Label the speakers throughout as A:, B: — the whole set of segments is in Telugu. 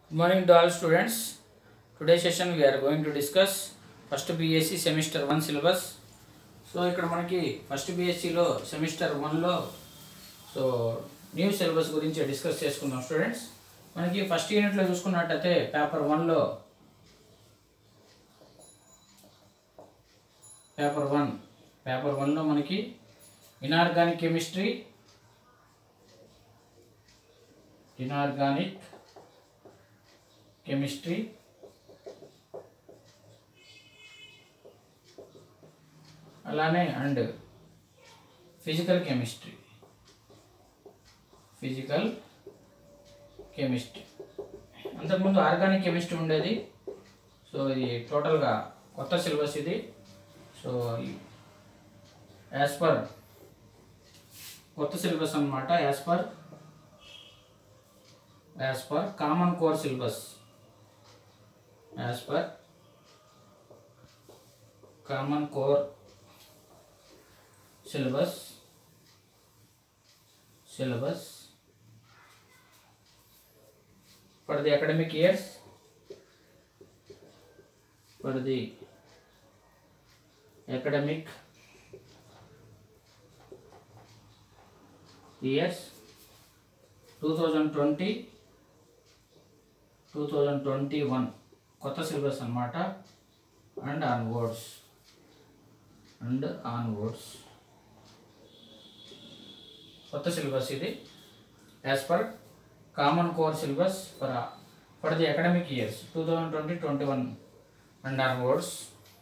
A: Good morning to all students. Today's session we are going to discuss first BSc semester one syllabus so ఇక్కడ మనకి ఫస్ట్ బీఎస్సీలో సెమిస్టర్ వన్లో సో న్యూ సిలబస్ గురించి డిస్కస్ చేసుకుందాం స్టూడెంట్స్ మనకి ఫస్ట్ యూనిట్లో చూసుకున్నట్టయితే పేపర్ వన్లో పేపర్ వన్ పేపర్ వన్లో మనకి ఇనార్గానిక్ కెమిస్ట్రీ ఇనార్గానిక్ కెమిస్ట్రీ అలానే and physical chemistry physical chemistry అంతకుముందు ఆర్గానిక్ కెమిస్ట్రీ ఉండేది సో ఇది టోటల్గా కొత్త సిలబస్ ఇది సో యాజ్ పర్ కొత్త సిలబస్ అనమాట as per as per common core syllabus as per common core syllabus syllabus for the academic years for the academic years 2020 2021 కొత్త సిలబస్ అన్నమాట అండ్ ఆన్వర్డ్స్ అండ్ ఆన్వర్డ్స్ కొత్త సిలబస్ ఇది as per common core syllabus for for the academic years two thousand twenty twenty one and onwards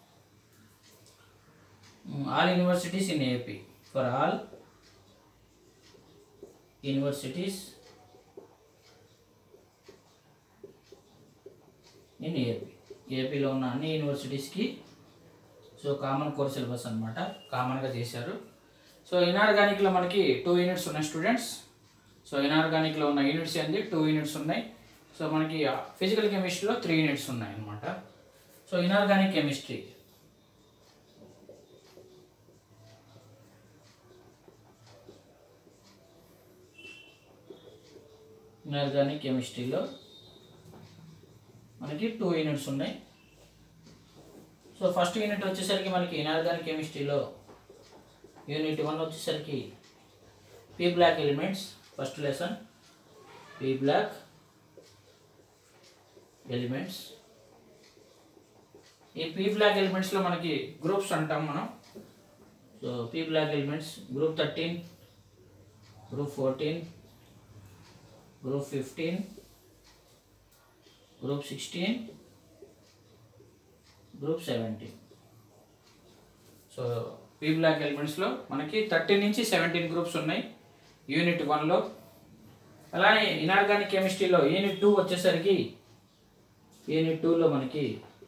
A: all universities in AP for all universities in AP ఏపీలో ఉన్న అన్ని యూనివర్సిటీస్కి సో కామన్ కోర్ సిలబస్ అనమాట కామన్గా చేశారు సో ఇనార్గానిక్లో మనకి టూ యూనిట్స్ ఉన్నాయి స్టూడెంట్స్ సో ఇనార్గానిక్లో ఉన్న యూనిట్స్ ఏంది టూ యూనిట్స్ ఉన్నాయి సో మనకి ఫిజికల్ కెమిస్ట్రీలో త్రీ యూనిట్స్ ఉన్నాయి అన్నమాట సో ఇనార్గానిక్ కెమిస్ట్రీ ఇనార్గానిక్ కెమిస్ట్రీలో మనకి టూ యూనిట్స్ ఉన్నాయి సో ఫస్ట్ యూనిట్ వచ్చేసరికి మనకి ఇనార్గానిక్ కెమిస్ట్రీలో యూనిట్ వన్ వచ్చేసరికి P block elements first lesson P block elements ఈ పీ బ్లాక్ ఎలిమెంట్స్లో మనకి గ్రూప్స్ అంటాం మనం so P block elements group thirteen group fourteen group fifteen group sixteen group seventeen so P block ఎలిమెంట్స్లో మనకి థర్టీన్ నుంచి సెవెంటీన్ గ్రూప్స్ ఉన్నాయి యూనిట్ వన్లో అలానే ఇనార్గానిక్ కెమిస్ట్రీలో యూనిట్ టూ వచ్చేసరికి యూనిట్ టూలో మనకి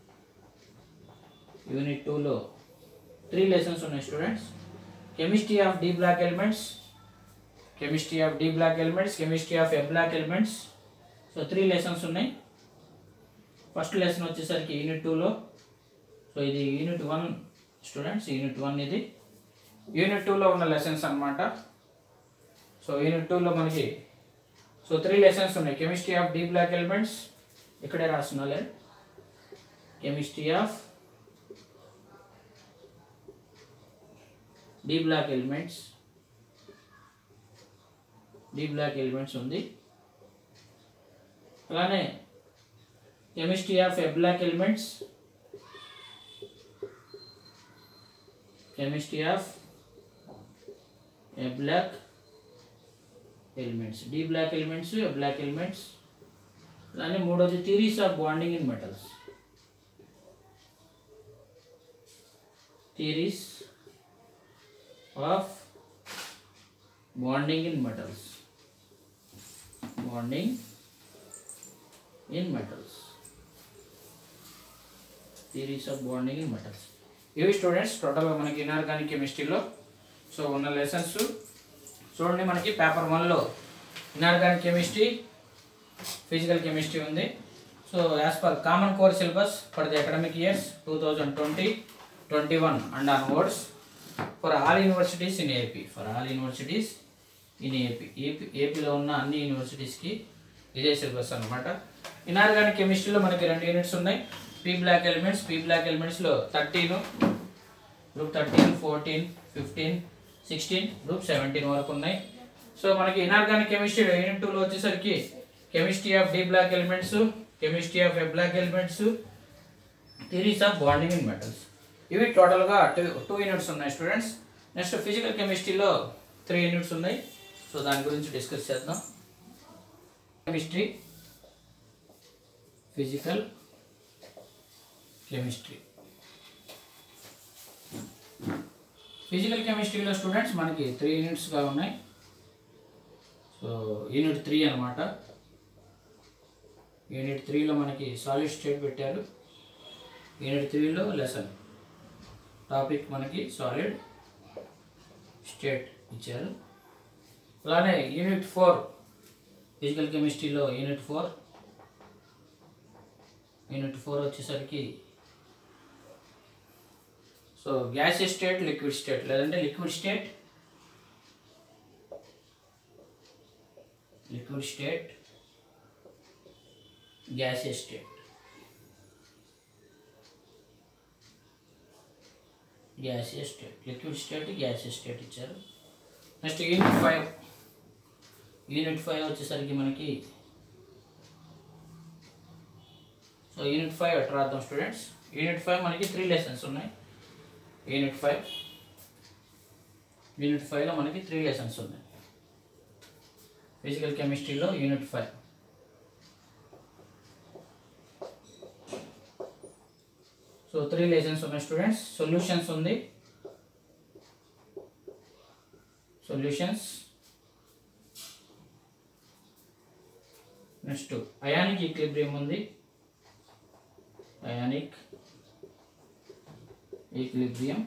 A: యూనిట్ టూలో త్రీ లెసన్స్ ఉన్నాయి students chemistry of D block elements chemistry of D block elements chemistry of F block elements so three lessons ఉన్నాయి ఫస్ట్ లెసన్ వచ్చేసరికి యూనిట్ టూలో సో ఇది unit one students unit one ఇది యూనిట్ టూలో ఉన్న లెసన్స్ అనమాట సో యూనిట్ టూలో మనకి సో త్రీ లెసన్స్ ఉన్నాయి chemistry of D block elements ఇక్కడే రాస్తున్నాలే chemistry of D block elements D block elements ఉంది అలానే chemistry of F block elements chemistry of a black elements d black elements a black elements అలానే మూడోది theories of bonding in metals theories of bonding in metals bonding in metals theories of bonding in metals ఇవి స్టూడెంట్స్ టోటల్గా మనకి ఇనార్గానిక్ కెమిస్ట్రీలో సో ఉన్న లెసన్స్ చూడండి మనకి పేపర్ వన్లో ఇనార్గానిక్ కెమిస్ట్రీ ఫిజికల్ కెమిస్ట్రీ ఉంది so as per common core syllabus for the academic years two thousand twenty twenty one and onwards for all universities in AP for all universities in AP AP ఏపీలో ఉన్న అన్ని యూనివర్సిటీస్కి ఇదే సిలబస్ అనమాట ఇనార్గానిక్ కెమిస్ట్రీలో మనకి రెండు యూనిట్స్ ఉన్నాయి P block elements P block ఎలిమెంట్స్లో thirteen group thirteen fourteen fifteen sixteen group seventeen వరకు ఉన్నాయి సో మనకి ఇనార్గానిక్ కెమిస్ట్రీ యూనిట్ టూలో వచ్చేసరికి chemistry of D block elements chemistry of F block elements theories of bonding in metals ఇవి టోటల్గా టూ టూ యూనిట్స్ ఉన్నాయి స్టూడెంట్స్ నెక్స్ట్ ఫిజికల్ కెమిస్ట్రీలో త్రీ యూనిట్స్ ఉన్నాయి సో దాని గురించి డిస్కస్ చేద్దాం కెమిస్ట్రీ ఫిజికల్ కెమిస్ట్రీ ఫిజికల్ కెమిస్ట్రీలో స్టూడెంట్స్ మనకి త్రీ యూనిట్స్గా ఉన్నాయి సో యూనిట్ త్రీ అనమాట యూనిట్ త్రీలో మనకి సాలిడ్ స్టేట్ పెట్టారు యూనిట్ త్రీలో లెసన్ టాపిక్ మనకి సాలిడ్ స్టేట్ ఇచ్చారు అలానే యూనిట్ ఫోర్ ఫిజికల్ కెమిస్ట్రీలో యూనిట్ ఫోర్ యూనిట్ ఫోర్ వచ్చేసరికి so gas state liquid state లేదంటే liquid state liquid state gas state gas state liquid state gas state ఇచ్చారు next unit five unit five వచ్చేసరికి మనకి సో యూనిట్ ఫైవ్ ఎట్లా రాద్దాం స్టూడెంట్స్ యూనిట్ ఫైవ్ మనకి త్రీ లెసన్స్ ఉన్నాయి యూనిట్ ఫైవ్ యూనిట్ ఫైవ్లో మనకి త్రీ లెసన్స్ ఉన్నాయి ఫిజికల్ కెమిస్ట్రీలో unit five so three lessons ఉన్నాయి స్టూడెంట్స్ సొల్యూషన్స్ ఉంది సొల్యూషన్స్ నెక్స్ట్ అయానిక్ ఈక్లిబ్రియం ఉంది ionic equilibrium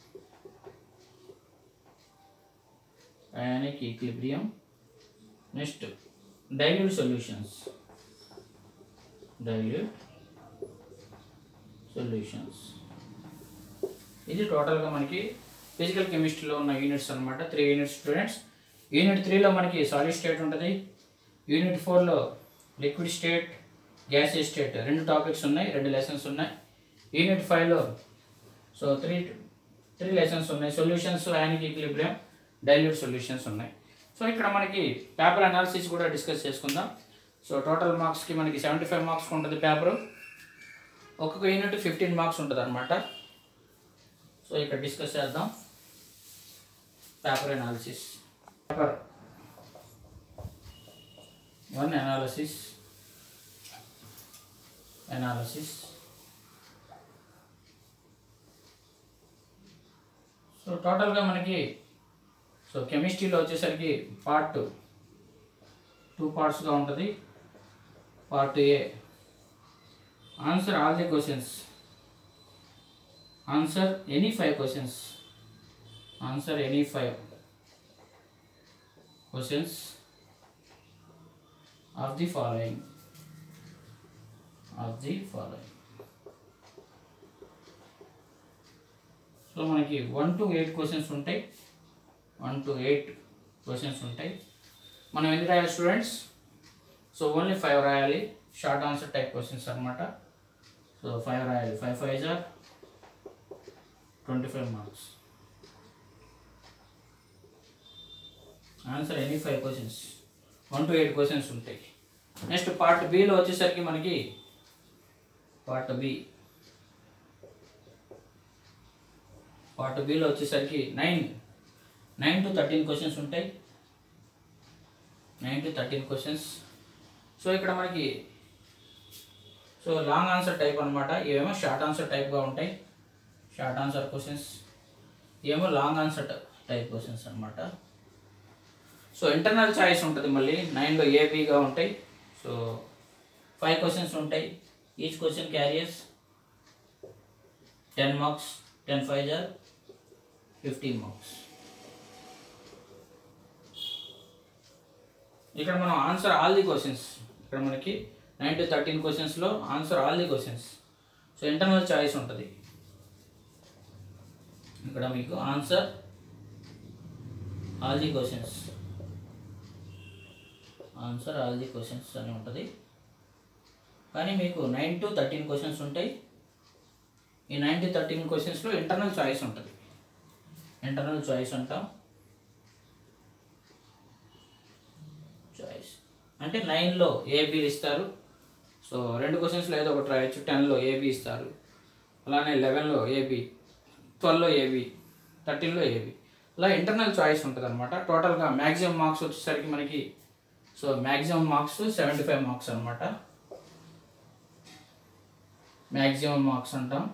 A: ionic equilibrium next dilute solutions dilute solutions ఇది టోటల్గా మనకి ఫిజికల్ కెమిస్ట్రీలో ఉన్న యూనిట్స్ అనమాట త్రీ యూనిట్స్ స్టూడెంట్స్ యూనిట్ త్రీలో మనకి సాలిడ్ స్టేట్ ఉంటుంది యూనిట్ ఫోర్లో లిక్విడ్ స్టేట్ గ్యాస్ స్టేట్ రెండు టాపిక్స్ ఉన్నాయి రెండు లెసన్స్ ఉన్నాయి యూనిట్ ఫైవ్లో సో త్రీ త్రీ లెసన్స్ ఉన్నాయి solutions ionic equilibrium dilute solutions ఉన్నాయి సో ఇక్కడ మనకి పేపర్ అనాలిసిస్ కూడా డిస్కస్ చేసుకుందాం సో టోటల్ మార్క్స్కి మనకి సెవెంటీ ఫైవ్ మార్క్స్ ఉంటుంది పేపరు ఒక్కొక్క యూనిట్ ఫిఫ్టీన్ మార్క్స్ ఉంటుంది అనమాట సో ఇక్కడ డిస్కస్ చేద్దాం paper analysis paper one analysis analysis so టోటల్గా మనకి సో కెమిస్ట్రీలో వచ్చేసరికి పార్ట్ టూ పార్ట్స్గా ఉంటుంది part A answer all the questions answer any five questions answer any five questions of the following of the following so మనకి వన్ టు ఎయిట్ క్వశ్చన్స్ ఉంటాయి వన్ టు ఎయిట్ క్వశ్చన్స్ ఉంటాయి మనం ఎన్ని రాయాలి స్టూడెంట్స్ సో ఓన్లీ ఫైవ్ రాయాలి షార్ట్ ఆన్సర్ టైప్ క్వశ్చన్స్ అనమాట సో ఫైవ్ రాయాలి five five are twenty five marks answer any five questions one to eight questions ఉంటాయి నెక్స్ట్ పార్ట్ బిలో వచ్చేసరికి మనకి పార్ట్ బి పార్ట్ బిలో వచ్చేసరికి nine nine to thirteen questions ఉంటాయి nine to thirteen questions so ఇక్కడ మనకి సో లాంగ్ ఆన్సర్ టైప్ అనమాట ఇవేమో షార్ట్ ఆన్సర్ టైప్గా ఉంటాయి షార్ట్ ఆన్సర్ క్వశ్చన్స్ ఇవేమో లాంగ్ ఆన్సర్ టైప్ క్వశ్చన్స్ అనమాట సో ఇంటర్నల్ చాయిస్ ఉంటుంది మళ్ళీ నైన్లో ఏబీగా ఉంటాయి సో ఫైవ్ క్వశ్చన్స్ ఉంటాయి each question carries ten marks ten five are fifteen marks ఇక్కడ మనం ఆన్సర్ ఆల్ ది క్వశ్చన్స్ ఇక్కడ మనకి నైన్ టు థర్టీన్ క్వశ్చన్స్లో answer all the questions so internal choice ఉంటుంది ఇక్కడ మీకు answer all the questions answer all the questions అని ఉంటుంది కానీ మీకు నైన్ టు థర్టీన్ క్వశ్చన్స్ ఉంటాయి ఈ నైన్ టు థర్టీన్ క్వశ్చన్స్లో ఇంటర్నల్ చాయిస్ ఉంటుంది ఇంటర్నల్ చాయిస్ అంటాం చాయిస్ అంటే నైన్లో ఏబీలు ఇస్తారు సో రెండు క్వశ్చన్స్లో ఏదో ఒకటి రాయొచ్చు టెన్లో ఏబీ ఇస్తారు అలానే లెవెన్లో ఏబీ ట్వెల్వ్లో ఏబీ థర్టీన్లో ఏబీ ఇలా ఇంటర్నల్ చాయిస్ ఉంటుంది అనమాట టోటల్గా మ్యాక్సిమం మార్క్స్ వచ్చేసరికి మనకి so maximum marks seventy five marks అనమాట మ్యాక్సిమం మార్క్స్ అంటాం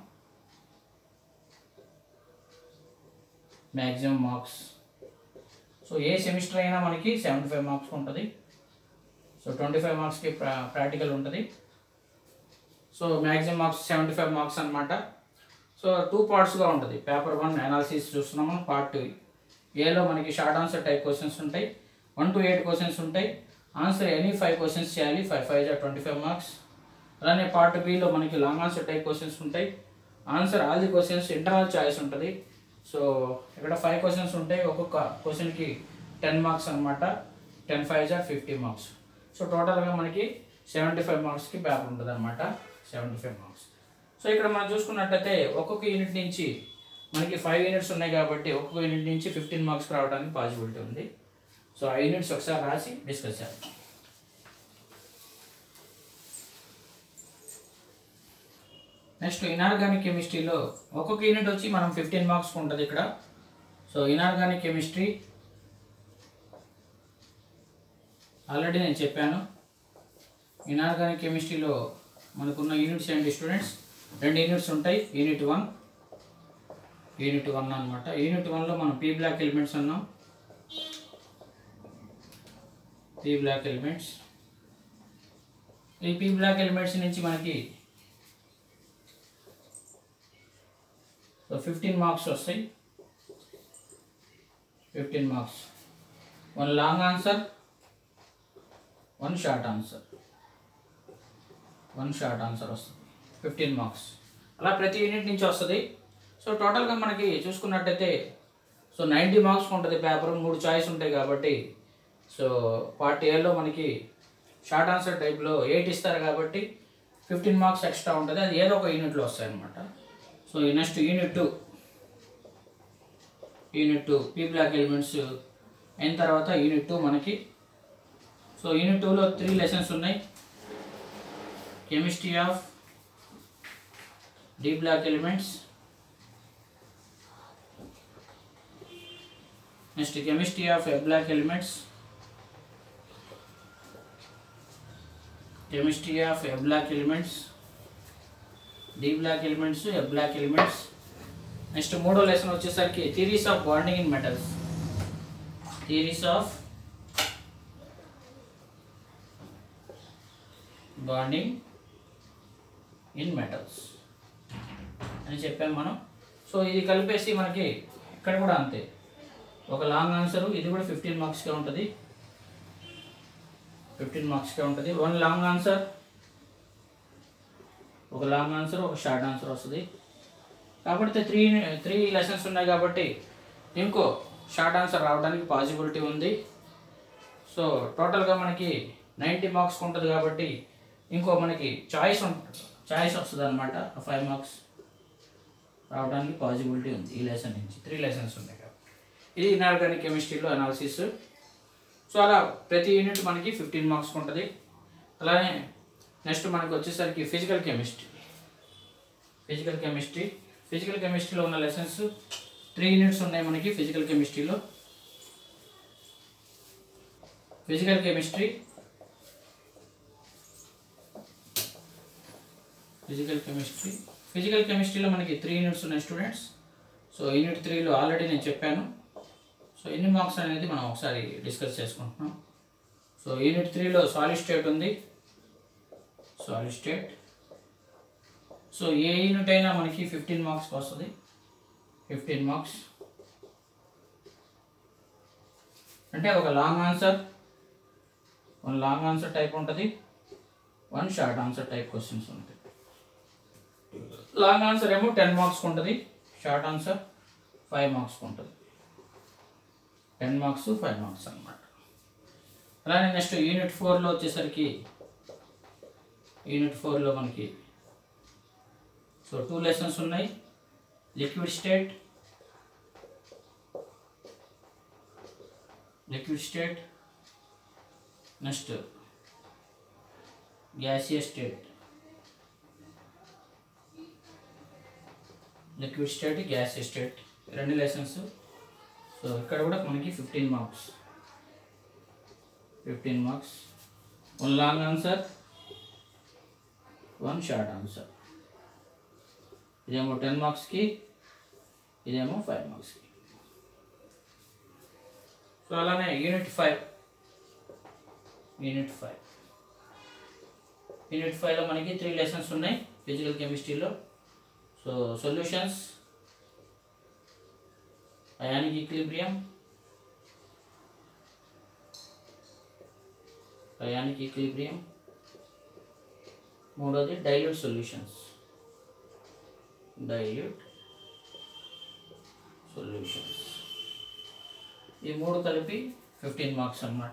A: మ్యాక్సిమం మార్క్స్ సో ఏ సెమిస్టర్ అయినా మనకి సెవెంటీ ఫైవ్ మార్క్స్ ఉంటుంది సో ట్వంటీ ఫైవ్ మార్క్స్కి ప్రా ప్రాక్టికల్ ఉంటుంది so maximum marks seventy five marks అనమాట సో టూ పార్ట్స్గా ఉంటుంది పేపర్ వన్ అనాలిసిస్ చూస్తున్నాము పార్ట్ టూ ఏలో మనకి షార్ట్ ఆన్సర్ టైప్ క్వశ్చన్స్ ఉంటాయి వన్ టు ఎయిట్ క్వశ్చన్స్ ఉంటాయి ఆన్సర్ ఎనీ ఫైవ్ క్వశ్చన్స్ చేయాలి five five are twenty five marks అలానే పార్ట్ బిలో మనకి లాంగ్ ఆన్సర్ టైప్ క్వశ్చన్స్ ఉంటాయి answer all the questions internal choice ఉంటుంది సో ఇక్కడ ఫైవ్ క్వశ్చన్స్ ఉంటాయి ఒక్కొక్క క్వశ్చన్కి టెన్ మార్క్స్ అనమాట ten five are fifty marks so టోటల్గా మనకి సెవెంటీ ఫైవ్ మార్క్స్కి పేపర్ ఉంటుంది అనమాట సెవెంటీ ఫైవ్ మార్క్స్ సో ఇక్కడ మనం చూసుకున్నట్టయితే ఒక్కొక్క యూనిట్ నుంచి మనకి ఫైవ్ యూనిట్స్ ఉన్నాయి కాబట్టి ఒక్కొక్క యూనిట్ నుంచి ఫిఫ్టీన్ మార్క్స్ రావడానికి పాసిబిలిటీ ఉంది సో ఆ యూనిట్స్ ఒకసారి రాసి డిస్కస్ చేద్దాం నెక్స్ట్ ఇనార్గానిక్ కెమిస్ట్రీలో ఒక్కొక్క యూనిట్ వచ్చి మనం ఫిఫ్టీన్ మార్క్స్ ఉంటుంది ఇక్కడ సో ఇనార్గానిక్ కెమిస్ట్రీ ఆల్రెడీ నేను చెప్పాను ఇనార్గానిక్ కెమిస్ట్రీలో మనకున్న యూనిట్స్ ఏంటి స్టూడెంట్స్ రెండు యూనిట్స్ ఉంటాయి యూనిట్ వన్ యూనిట్ వన్ అనమాట యూనిట్ వన్లో మనం పీ బ్లాక్ ఎలిమెంట్స్ అన్నాం పీ బ్లాక్ ఎలిమెంట్స్ ఈ పీ బ్లాక్ ఎలిమెంట్స్ నుంచి మనకి సో ఫిఫ్టీన్ మార్క్స్ వస్తాయి fifteen marks one long answer one short answer one short answer వస్తుంది ఫిఫ్టీన్ మార్క్స్ అలా ప్రతి యూనిట్ నుంచి వస్తుంది సో టోటల్గా మనకి చూసుకున్నట్టయితే సో నైంటీ మార్క్స్ ఉంటుంది పేపర్ మూడు చాయిస్ ఉంటాయి కాబట్టి సో పార్ట్ ఏలో మనకి షార్ట్ ఆన్సర్ టైప్లో ఎయిట్ ఇస్తారు కాబట్టి ఫిఫ్టీన్ మార్క్స్ ఎక్స్ట్రా ఉంటుంది అది ఏదో ఒక యూనిట్లో వస్తాయి అనమాట సో ఈ next unit two unit two P block elements అయిన తర్వాత యూనిట్ టూ మనకి సో యూనిట్ టూలో త్రీ లెసన్స్ ఉన్నాయి chemistry of D block elements next chemistry of F block elements chemistry of F block elements D block elements F block elements next మూడో లెసన్ వచ్చేసరికి theories of bonding in metals theories of bonding in metals అని చెప్పాం మనం సో ఇది కలిపేసి మనకి ఇక్కడ కూడా అంతే ఒక లాంగ్ ఆన్సర్ ఇది కూడా ఫిఫ్టీన్ మార్క్స్కే ఉంటుంది ఫిఫ్టీన్ మార్క్స్కే ఉంటుంది వన్ లాంగ్ ఆన్సర్ ఒక లాంగ్ ఆన్సర్ ఒక షార్ట్ ఆన్సర్ వస్తుంది కాబట్టి త్రీ త్రీ లెసన్స్ ఉన్నాయి కాబట్టి ఇంకో షార్ట్ ఆన్సర్ రావడానికి పాసిబిలిటీ ఉంది సో టోటల్గా మనకి నైంటీ మార్క్స్ ఉంటుంది కాబట్టి ఇంకో మనకి చాయిస్ ఉంటుంది చాయిస్ వస్తుంది అనమాట ఫైవ్ మార్క్స్ రావడానికి పాసిబిలిటీ ఉంది ఈ లెసన్ నుంచి త్రీ లెసన్స్ ఉన్నాయి కాబట్టి ఇది ఇనార్గానిక్ కెమిస్ట్రీలో అనాలిసిస్ సో అలా ప్రతి యూనిట్ మనకి ఫిఫ్టీన్ మార్క్స్ ఉంటుంది అలానే నెక్స్ట్ మనకు వచ్చేసరికి physical chemistry physical chemistry physical కెమిస్ట్రీలో ఉన్న లెసన్స్ త్రీ యూనిట్స్ ఉన్నాయి మనకి ఫిజికల్ కెమిస్ట్రీలో physical chemistry physical chemistry physical కెమిస్ట్రీలో మనకి త్రీ యూనిట్స్ ఉన్నాయి స్టూడెంట్స్ సో యూనిట్ త్రీలో ఆల్రెడీ నేను చెప్పాను సో ఎన్ని మార్క్స్ అనేది మనం ఒకసారి డిస్కస్ చేసుకుంటున్నాం సో యూనిట్ త్రీలో సాలిడ్ స్టేట్ ఉంది సాలిడ్ స్టేట్ సో ఏ యూనిట్ అయినా మనకి ఫిఫ్టీన్ మార్క్స్కి వస్తుంది ఫిఫ్టీన్ మార్క్స్ అంటే ఒక long answer one long answer type ఉంటుంది one short answer type questions ఉంటాయి లాంగ్ ఆన్సర్ ఏమో టెన్ మార్క్స్కి ఉంటుంది షార్ట్ ఆన్సర్ ఫైవ్ మార్క్స్కి ఉంటుంది టెన్ మార్క్స్ ఫైవ్ మార్క్స్ అన్నమాట అలానే నెక్స్ట్ యూనిట్ ఫోర్లో వచ్చేసరికి యూనిట్ ఫోర్లో మనకి సో టూ లెసన్స్ ఉన్నాయి liquid state liquid state next gaseous state liquid state gas state రెండు లెసన్స్ సో ఇక్కడ కూడా మనకి fifteen marks fifteen marks one long answer one short answer ఇదేమో టెన్ మార్క్స్కి ఇదేమో ఫైవ్ మార్క్స్కి సో అలానే unit five unit five unit ఫైవ్లో మనకి త్రీ లెసన్స్ ఉన్నాయి ఫిజికల్ కెమిస్ట్రీలో so solutions ionic equilibrium ionic equilibrium మూడోది డైల్యూట్ సొల్యూషన్స్ డైల్యూట్ సొల్యూషన్స్ ఈ మూడు కలిపి ఫిఫ్టీన్ మార్క్స్ అన్నమాట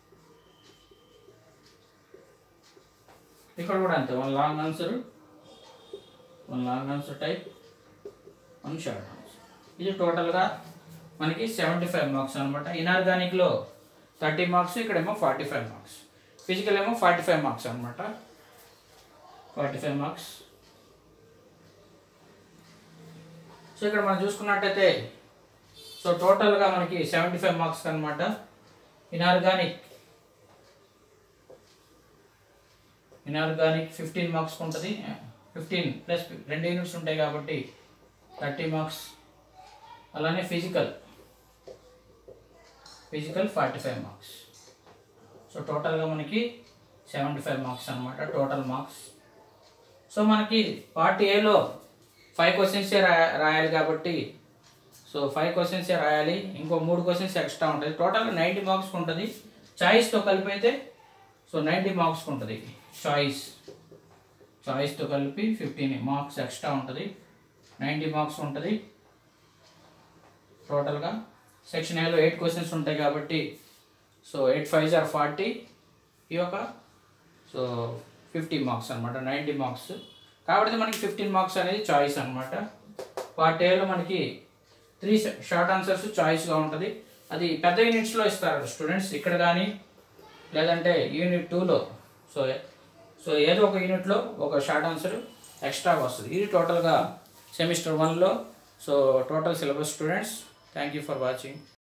A: ఇక్కడ కూడా అంతే one long answer one long answer type one short answer ఇది టోటల్గా మనకి సెవెంటీ ఫైవ్ మార్క్స్ అనమాట ఇనార్గానిక్లో థర్టీ మార్క్స్ ఇక్కడేమో ఫార్టీ ఫైవ్ మార్క్స్ ఫిజికల్ ఏమో ఫార్టీ ఫైవ్ మార్క్స్ అనమాట ఫార్టీ ఫైవ్ మార్క్స్ సో ఇక్కడ మనం చూసుకున్నట్టయితే సో టోటల్గా మనకి సెవెంటీ ఫైవ్ మార్క్స్ అనమాట ఇనార్గానిక్ ఇనార్గానిక్ ఫిఫ్టీన్ మార్క్స్ ఉంటుంది ఫిఫ్టీన్ ప్లస్ రెండు యూనిట్స్ ఉంటాయి కాబట్టి థర్టీ మార్క్స్ అలానే physical physical forty five marks so టోటల్గా మనకి సెవెంటీ ఫైవ్ మార్క్స్ అనమాట టోటల్ మార్క్స్ సో మనకి పార్ట్ ఏలో ఫైవ్ క్వశ్చన్సే రా రాయాలి కాబట్టి సో ఫైవ్ క్వశ్చన్సే రాయాలి ఇంకో మూడు క్వశ్చన్స్ ఎక్స్ట్రా ఉంటుంది టోటల్గా నైంటీ మార్క్స్కి ఉంటుంది చాయిస్తో కలిపి అయితే సో నైంటీ మార్క్స్కి ఉంటుంది చాయిస్ చాయిస్తో కలిపి ఫిఫ్టీన్ మార్క్స్ ఎక్స్ట్రా ఉంటుంది నైంటీ మార్క్స్ ఉంటుంది టోటల్గా సెక్షన్ ఏలో ఎయిట్ క్వశ్చన్స్ ఉంటాయి కాబట్టి so eight five are forty ఈ యొక్క సో ఫిఫ్టీ మార్క్స్ అనమాట నైంటీ మార్క్స్ కాబట్టి మనకి ఫిఫ్టీన్ మార్క్స్ అనేది చాయిస్ అనమాట పార్ట్ ఏలో మనకి త్రీ షార్ట్ ఆన్సర్స్ చాయిస్గా ఉంటుంది అది పెద్ద యూనిట్స్లో ఇస్తారు స్టూడెంట్స్ ఇక్కడ కానీ లేదంటే యూనిట్ టూలో సో సో ఏదో ఒక యూనిట్లో ఒక షార్ట్ ఆన్సర్ ఎక్స్ట్రాగా వస్తుంది ఇది టోటల్గా సెమిస్టర్ వన్లో so total syllabus students thank you for watching